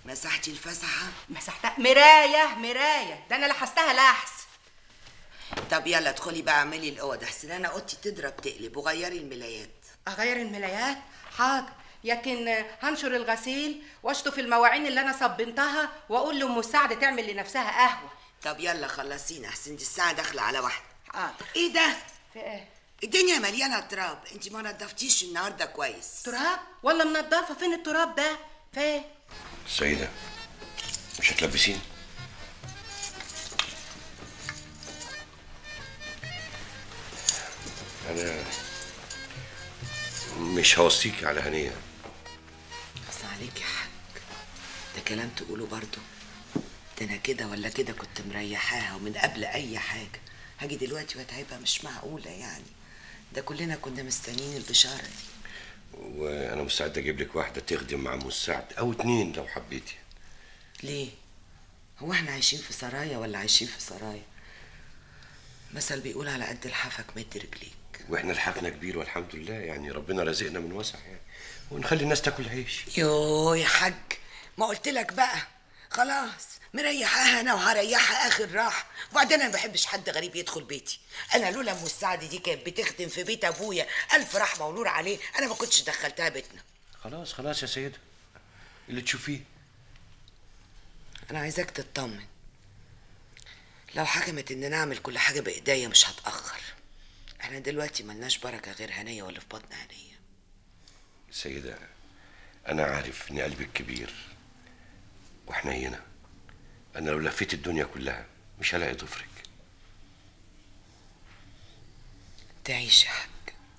مسحتي الفسحة مسحتها مرايه مرايه ده انا لحستها لحس طب يلا ادخلي بقى اعملي الاوض احسن انا اوضتي تضرب تقلب وغيري الملايات اغير الملايات حاضر لكن هنشر الغسيل واشطف المواعين اللي انا صبنتها واقول لام مساعده تعمل لنفسها قهوه طب يلا خلصينا احسن دي الساعة داخلة على واحدة حاضر ايه ده في ايه الدنيا مليانة تراب انت ما نضفتيش النهاردة كويس تراب ولا منضفه فين التراب ده فين سيدة مش هتلبسين أنا مش هوصيكي على هنية بس عليك يا حاج ده كلام تقوله برضه ده انا كده ولا كده كنت مريحاها ومن قبل اي حاجة هاجي دلوقتي واتعبها مش معقولة يعني ده كلنا كنا مستنيين البشارة دي وأنا مستعد أجيب لك واحدة تخدم مع مساعد أو اتنين لو حبيتي ليه؟ هو احنا عايشين في سرايا ولا عايشين في سرايا؟ مثل بيقول على قد لحافك مد رجليك وإحنا لحافنا كبير والحمد لله يعني ربنا رزقنا من وسع يعني ونخلي الناس تاكل عيش يوه يا حاج ما قلت لك بقى خلاص مريحاها انا وهريحها اخر راحه وبعدين انا ما بحبش حد غريب يدخل بيتي انا لولا ام السعد دي كانت بتخدم في بيت ابويا الف رحمه ونور عليه انا ما كنتش دخلتها بيتنا خلاص خلاص يا سيدة اللي تشوفيه انا عايزاك تطمن لو حكمت ان نعمل كل حاجه بايديا مش هتاخر احنا دلوقتي ملناش بركه غير هنيه ولا في بطن هنيه سيدة أنا عارف إن قلبك كبير وحنينة أنا لو لفيت الدنيا كلها مش هلاقي ضفرك تعيش يا حاج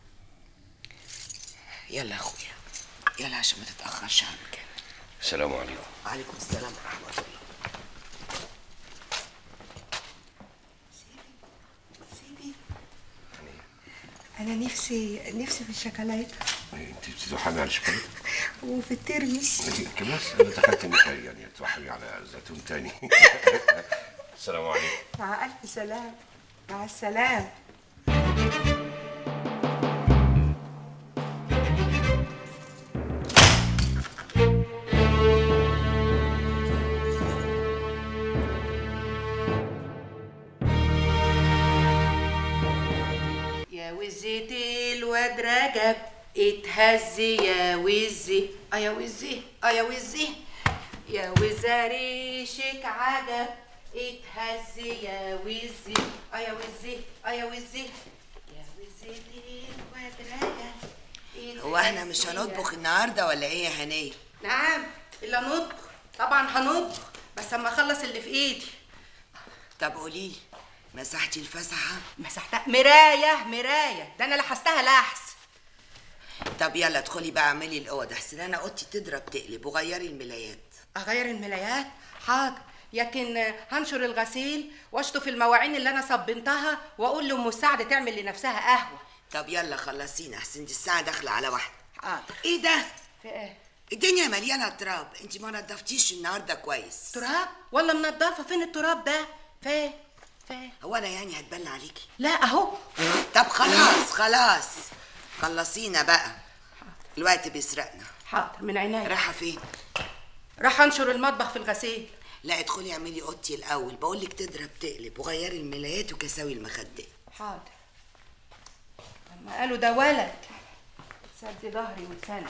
يلا يا اخويا يلا عشان ما تتاخرش عن كده السلام عليكم وعليكم السلام ورحمه الله سيدي انا نفسي نفسي في الشوكولاته انت بتتوحمي على الشوكولاته وفي الترمس كمان انا دخلت النهاية يعني توحمي على زيتون تاني السلام عليكم مع الف سلام مع السلام يا وزة الواد رجب اتهز يا وزي اه يا وزي اه يا وزي يا وزة ريشك عجب اتهز يا وزي اه يا وزي اه يا وزي يا وزة الواد رجب هو احنا اتهز مش يا- هنطبخ النهارده ولا ايه يا هنيه نعم الا نطبخ طبعا هنطبخ بس اما اخلص اللي في ايدي طب قولي لي مسحتي الفسحه مسحتها مرايه مرايه ده انا لحستها لحس طب يلا ادخلي بقى اعملي الاوض احسن انا اوضتي تضرب تقلب وغيري الملايات اغير الملايات حاضر لكن هنشر الغسيل واشطف المواعين اللي انا صبنتها واقول لام مساعده تعمل لنفسها قهوه طب يلا خلصينا احسن دي الساعه داخله على واحده حاضر ايه ده في ايه الدنيا مليانه تراب انت ما نضفتيش النهارده كويس تراب ولا منضفه فين التراب ده فين فين هو انا يعني هتبلى عليكي لا اهو طب خلاص خلاص خلصينا بقى الوقت بيسرقنا حاضر من عينيا رايحه فين راح انشر المطبخ في الغسيل لا ادخلي اعملي اوضتي الاول بقول لك تضرب تقلب وغيري الملايات وكساوي المخدات حاضر لما قالوا ده ولد تسدي ظهري وتسند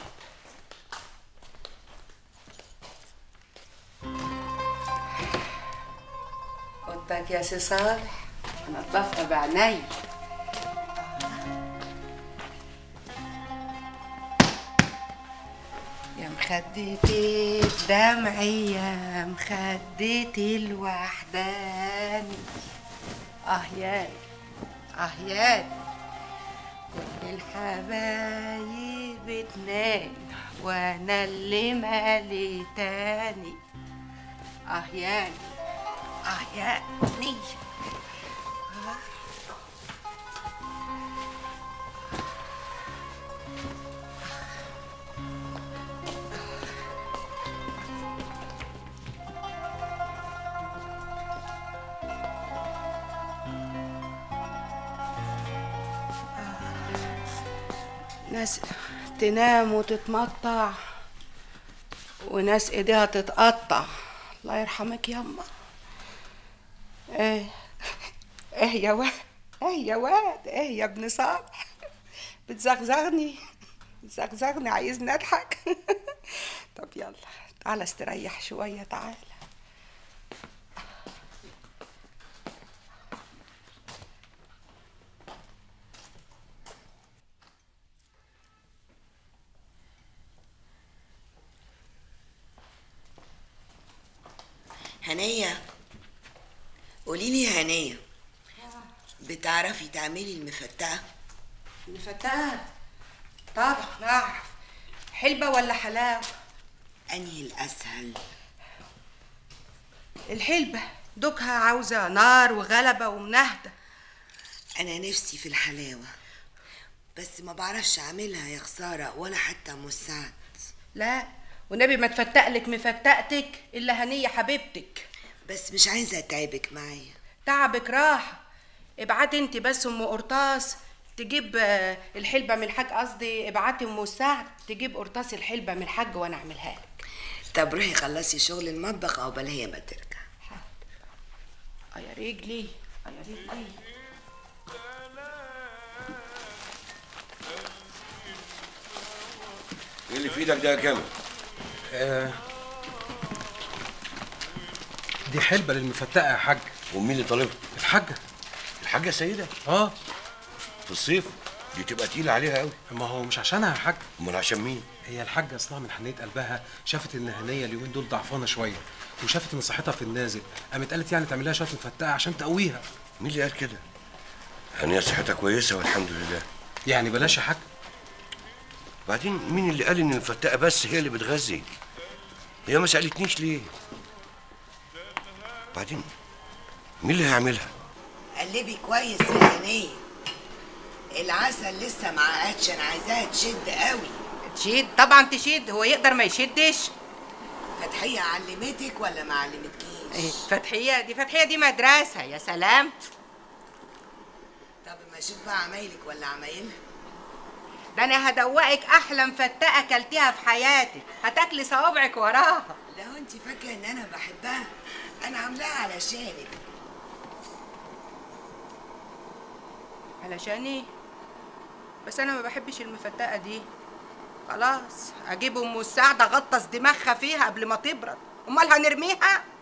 اوضتك يا سي صالح انضفها بعيني يا مخدتي الدمعي يا مخدتي الوحداني اه يا اه يا كل الحبايب تنام وانا اللي مالي تاني اه ياني اه ياني ناس تنام وتتمطع وناس ايديها تتقطع الله يرحمك ياما ايه ايه يا واد ايه يا واد ايه يا ابن صالح بتزغزغني بتزغزغني عايزني اضحك طب يلا تعالى استريح شويه تعالى هنية قولي لي يا هنية بتعرفي تعملي المفتقة مفتقة طبعا اعرف حلبة ولا حلاوة انهي الاسهل الحلبة دوكها عاوزة نار وغلبة ومنهدة انا نفسي في الحلاوة بس ما بعرفش اعملها يا خسارة ولا حتى مساعد لا والنبي ما تفتقلك مفتقتك إلا هنية حبيبتك بس مش عايزة اتعبك معايا تعبك راحة ابعتي انت بس ام قرطاس تجيب آه، الحلبة من الحاج قصدي ابعتي ام سعد تجيب قرطاس الحلبة من الحاج وانا اعملها لك طب روحي خلصي شغل المطبخ عقبال هي ما ترجع اه يا رجلي اه يا رجلي ايه اللي في ايدك ده يا كامل دي حلبة للمفتقة يا حاج ومين اللي طالبها الحاجة الحاجه سيده اه في الصيف دي تبقى تقيله عليها قوي ما هو مش عشانها يا حاج امال عشان مين هي الحاجة اصلها من حنية قلبها شافت ان هنية اليومين دول ضعفانة شوية وشافت ان صحتها في النازل قامت قالت يعني تعمل لها شوية مفتقة عشان تقويها مين اللي قال كده هنية صحتها كويسه والحمد لله يعني بلاش يا حاج بعدين مين اللي قال ان الفتاقه بس هي اللي بتغذي هي ما سالتنيش ليه بعدين مين اللي هيعملها قلبي كويس يا هنية العسل لسه ما عقدش انا عايزاها تشد قوي تشيد طبعا تشيد هو يقدر ما يشدش فتحية علمتك ولا ما علمتكيش ايه فتحية دي فتحية دي مدرسة يا سلام طب ما اشوف بقى عمايلك ولا عمايلها ده انا هدوقك احلى مفتقة اكلتيها في حياتك هتاكلي صوابعك وراها لو انت فاكره ان انا بحبها انا عاملاها علشانك علشان ايه بس انا ما بحبش المفتقة دي خلاص اجيب ام السعدة غطس دماغها فيها قبل ما تبرد امال هنرميها